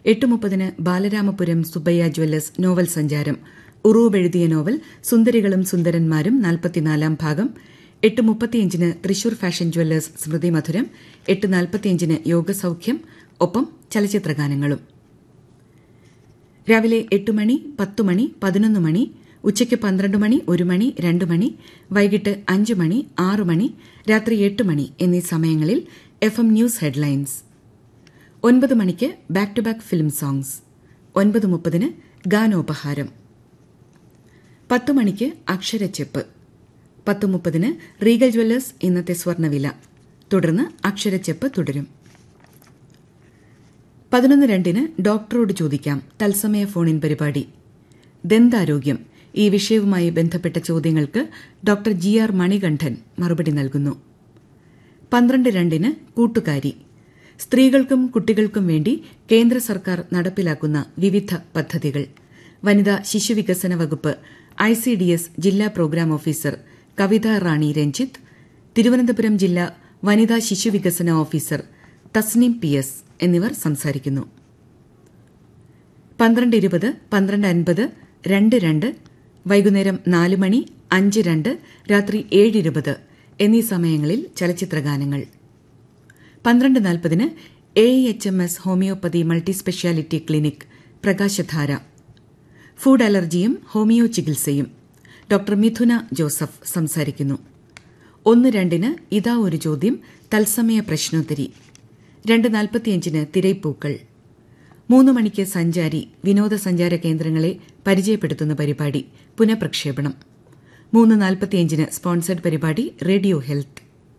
എട്ട് മുപ്പതിന് Balaramapuram Subbaiah Jewellers novel സഞ്ചാരം ഉറൂബ് എഴുതിയ നോവൽ സുന്ദരികളും സുന്ദരന്മാരും നാൽപ്പത്തിനാലാം ഭാഗം എട്ട് മുപ്പത്തിയഞ്ചിന് തൃശൂർ ഫാഷൻ ജ്വല്ലേഴ്സ് സ്മൃതി മധുരം എട്ട് നാൽപ്പത്തിയഞ്ചിന് യോഗസൌഖ്യം ഒപ്പം ചലച്ചിത്രഗാനങ്ങളും രാവിലെ എട്ട് മണി പത്ത് മണി പതിനൊന്ന് മണി ഉച്ചയ്ക്ക് പന്ത്രണ്ട് മണി ഒരു മണി രണ്ട് മണി വൈകിട്ട് അഞ്ച് മണി ആറ് മണി രാത്രി എട്ട് മണി എന്നീ സമയങ്ങളിൽ എഫ് എം ന്യൂസ് ഹെഡ്ലൈൻസ് ഒൻപത് മണിക്ക് back to back film songs ഒൻപത് മുപ്പതിന് ഗാനോപഹാരം പത്ത് മണിക്ക് അക്ഷരച്ചെപ്പ് പത്ത് മുപ്പതിന് റീഗൽ ജ്വല്ലേഴ്സ് ഇന്നത്തെ സ്വർണ്ണവില തുടർന്ന് അക്ഷരച്ചെപ്പ് തുടരും പതിനൊന്ന് രണ്ടിന് ഡോക്ടറോട് ചോദിക്കാം തത്സമയ ഫോണിൻ പരിപാടി ദന്താരോഗ്യം ഈ വിഷയവുമായി ബന്ധപ്പെട്ട ചോദ്യങ്ങൾക്ക് ഡോക്ടർ ജി ആർ മണികണ്ഠൻ മറുപടി നൽകുന്നു പന്ത്രണ്ട് രണ്ടിന് കൂട്ടുകാരി സ്ത്രീകൾക്കും കുട്ടികൾക്കും വേണ്ടി കേന്ദ്ര സർക്കാർ നടപ്പിലാക്കുന്ന വിവിധ പദ്ധതികൾ വനിതാ ശിശുവികസന വകുപ്പ് ഐ സി ഡി എസ് ജില്ലാ പ്രോഗ്രാം ഓഫീസർ കവിത റാണി രഞ്ജിത്ത് തിരുവനന്തപുരം ജില്ലാ വനിതാ ശിശുവികസന ഓഫീസർ തസ്നീം പി എസ് എന്നിവർ സംസാരിക്കുന്നു പന്ത്രണ്ട് ഇരുപത് പന്ത്രണ്ട് അൻപത് രണ്ട് രണ്ട് വൈകുന്നേരം നാല് മണി അഞ്ച് രണ്ട് രാത്രി ഏഴ് ഇരുപത് എന്നീ സമയങ്ങളിൽ ചലച്ചിത്രഗാനങ്ങൾ പന്ത്രണ്ട് നാൽപ്പതിന് A H M S homoeopathy multi speciality clinic Prakashadhara food അലർജിയും ഹോമിയോ ചികിത്സയും ഡോക്ടർ മിഥുന ജോസഫ് സംസാരിക്കുന്നു ഒന്ന് രണ്ടിന് ഇതാ ഒരു ചോദ്യം തത്സമയ പ്രശ്നോത്തരി രണ്ട് നാൽപ്പത്തിയഞ്ചിന് തിരൈപ്പൂക്കൾ മൂന്ന് മണിക്ക് സഞ്ചാരി വിനോദസഞ്ചാര കേന്ദ്രങ്ങളെ പരിചയപ്പെടുത്തുന്ന പരിപാടി പുനഃപ്രക്ഷേപണം മൂന്ന് നാൽപ്പത്തിയഞ്ചിന് സ്പോൺസർഡ് പരിപാടി റേഡിയോ ഹെൽത്ത്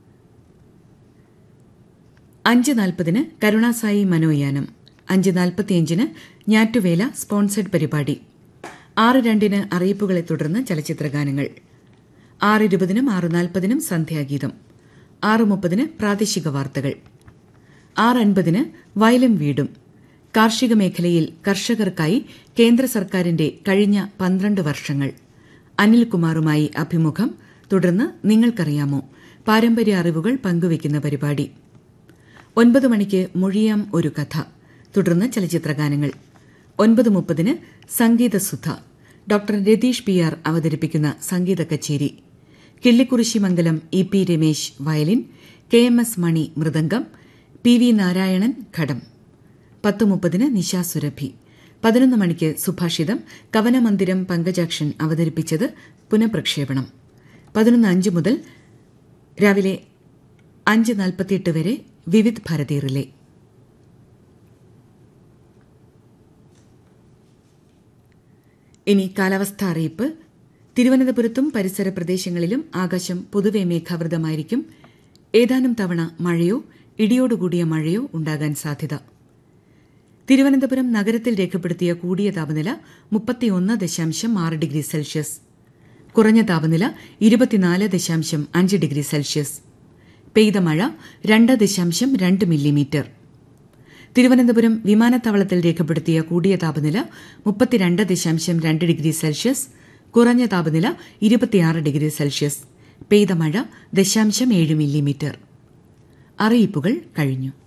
അഞ്ച് നാൽപ്പതിന് കരുണാസായി മനോയാനം അഞ്ച് നാൽപ്പത്തിയഞ്ചിന് ഞാറ്റുവേല സ്പോൺസർഡ് പരിപാടി ആറ് രണ്ടിന് അറിയിപ്പുകളെ തുടർന്ന് ചലച്ചിത്രഗാനങ്ങൾ ആറ് ഇരുപതിനും ആറ് നാൽപ്പതിനും സന്ധ്യാഗീതം ആറ് മുപ്പതിന് പ്രാദേശിക വാർത്തകൾ ആറ് അൻപതിന് വയലും വീടും കാർഷിക മേഖലയിൽ കർഷകർക്കായി കേന്ദ്ര സർക്കാരിന്റെ കഴിഞ്ഞ പന്ത്രണ്ട് വർഷങ്ങൾ അനിൽകുമാറുമായി അഭിമുഖം തുടർന്ന് നിങ്ങൾക്കറിയാമോ പാരമ്പര്യ അറിവുകൾ പങ്കുവയ്ക്കുന്ന പരിപാടി ഒൻപത് മണിക്ക് മൊഴിയാം ഒരു കഥ തുടർന്ന് ചലച്ചിത്രഗാനങ്ങൾ ഒൻപത് മുപ്പതിന് Sangeethasudha doctor Ratheesh P R അവതരിപ്പിക്കുന്ന സംഗീത കച്ചേരി Killikkurissimangalam E P Ramesh violin K M S Mani mridangam P V Narayanan ghatam പത്ത് മുപ്പതിന് നിശാസുരഭി പതിനൊന്ന് മണിക്ക് സുഭാഷിതം കവനമന്ദിരം പങ്കജാക്ഷൻ അവതരിപ്പിച്ചത് പുനഃപ്രക്ഷേപണം പതിനൊന്ന് അഞ്ച് മുതൽ രാവിലെ അഞ്ച് നാൽപ്പത്തിയെട്ട് വരെ വിവിധ് ഭാരതി റിലേ ഇനി കാലാവസ്ഥ അറിയിപ്പ് തിരുവനന്തപുരത്തും പരിസര പ്രദേശങ്ങളിലും ആകാശം പൊതുവെ മേഘാവൃതമായിരിക്കും ഏതാനും തവണ മഴയോ ഇടിയോടുകൂടിയ മഴയോ ഉണ്ടാകാൻ സാധ്യത തിരുവനന്തപുരം നഗരത്തിൽ രേഖപ്പെടുത്തിയ കൂടിയ താപനില മുപ്പത്തിയൊന്ന് ദശാംശം ആറ് ഡിഗ്രി സെൽഷ്യസ് കുറഞ്ഞ താപനില ഇരുപത്തിനാല് ദശാംശം അഞ്ച് ഡിഗ്രി സെൽഷ്യസ് പെയ്ത മഴ രണ്ട് ദശാംശം രണ്ട് മില്ലിമീറ്റർ തിരുവനന്തപുരം വിമാനത്താവളത്തിൽ രേഖപ്പെടുത്തിയ കൂടിയ താപനില മുപ്പത്തിരണ്ട് ദശാംശം രണ്ട് ഡിഗ്രി സെൽഷ്യസ് കുറഞ്ഞ താപനില ഇരുപത്തിയാറ് ഡിഗ്രി സെൽഷ്യസ് പെയ്ത മഴ ദശാംശം ഏഴ് മില്ലിമീറ്റർ അറിയിപ്പുകൾ കഴിഞ്ഞു